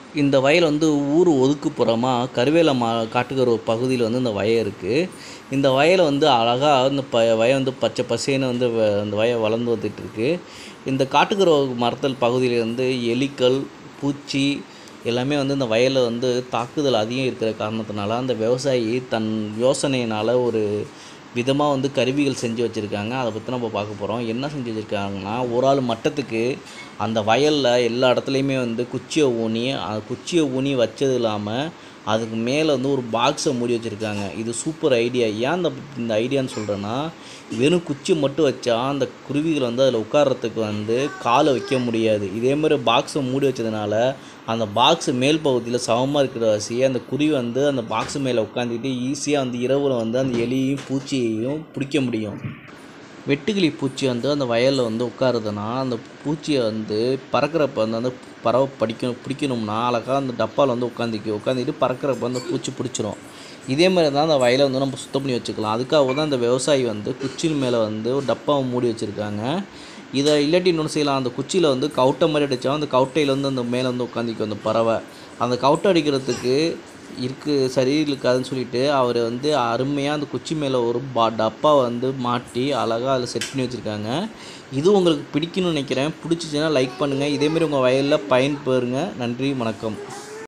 இந்த வயல் வந்து ஊர் ஒதுக்குப்புறமாக கருவேல மா காட்டுக்கிற ஒரு பகுதியில் வந்து இந்த வயல் இருக்குது இந்த வயலை வந்து அழகாக இந்த ப வயல் வந்து பச்சை பசேன்னு வந்து வ- அந்த வயல் வளர்ந்து வந்துட்டு இருக்கு இந்த காட்டுக்கிற மரத்தல் பகுதியில் வந்து எலிகள் பூச்சி எல்லாமே வந்து இந்த வயலில் வந்து தாக்குதல் அதிகம் இருக்கிற காரணத்தினால அந்த விவசாயி தன் யோசனையினால் ஒரு விதமாக வந்து கருவிகள் செஞ்சு வச்சுருக்காங்க அதை பற்றி நம்ம பார்க்க போகிறோம் என்ன செஞ்சு வச்சுருக்காங்கன்னா ஒரு ஆள் மட்டத்துக்கு அந்த வயலில் எல்லா இடத்துலையுமே வந்து குச்சியை ஊனி அந்த குச்சியை ஊனி வச்சது இல்லாமல் அதுக்கு மேலே வந்து ஒரு பாக்ஸை மூடி வச்சுருக்காங்க இது சூப்பர் ஐடியா ஏன் இந்த இந்த ஐடியான்னு சொல்கிறேன்னா வெறும் குச்சி மட்டும் வச்சா அந்த குருவிகள் வந்து அதில் உட்கார்றதுக்கு வந்து காலை வைக்க முடியாது இதே மாதிரி பாக்ஸை மூடி வச்சதுனால அந்த பாக்ஸ் மேல் பகுதியில் சமமாக இருக்கிற வசி அந்த குருவி வந்து அந்த பாக்ஸ் மேலே உட்காந்துக்கிட்டு ஈஸியாக வந்து இரவில் வந்து அந்த எலியையும் பூச்சியையும் பிடிக்க முடியும் வெட்டுக்கிளி பூச்சி வந்து அந்த வயலில் வந்து உட்காருதுன்னா அந்த பூச்சியை வந்து பறக்கிறப்ப வந்து அந்த பறவை படிக்கணும் பிடிக்கணும்னா அழகாக அந்த டப்பாவில் வந்து உட்காந்துக்கி உட்காந்துக்கிட்டு பறக்கிறப்ப அந்த பூச்சி பிடிச்சிரும் இதே மாதிரி தான் அந்த வயலை வந்து நம்ம சுத்தம் பண்ணி வச்சுக்கலாம் அதுக்காக தான் அந்த விவசாயி வந்து குச்சியின் மேலே வந்து ஒரு டப்பாவை மூடி வச்சுருக்காங்க இதை இல்லாட்டி இன்னொன்று செய்யலாம் அந்த குச்சியில் வந்து கவுட்டை மாதிரி அடித்தா அந்த கவுட்டையில் வந்து அந்த மேலே வந்து உட்காந்துக்கும் அந்த பறவை அந்த கவுட்டை அடிக்கிறதுக்கு இருக்கு சரி இருக்காதுன்னு சொல்லிட்டு அவர் வந்து அருமையாக அந்த குச்சி மேலே ஒரு பா டப்பா வந்து மாட்டி அழகாக அதில் செட் பண்ணி வச்சுருக்காங்க இது உங்களுக்கு பிடிக்கும்னு நினைக்கிறேன் பிடிச்சிச்சின்னா லைக் பண்ணுங்கள் இதேமாரி உங்கள் வயலில் பயன்பெறுங்க நன்றி வணக்கம்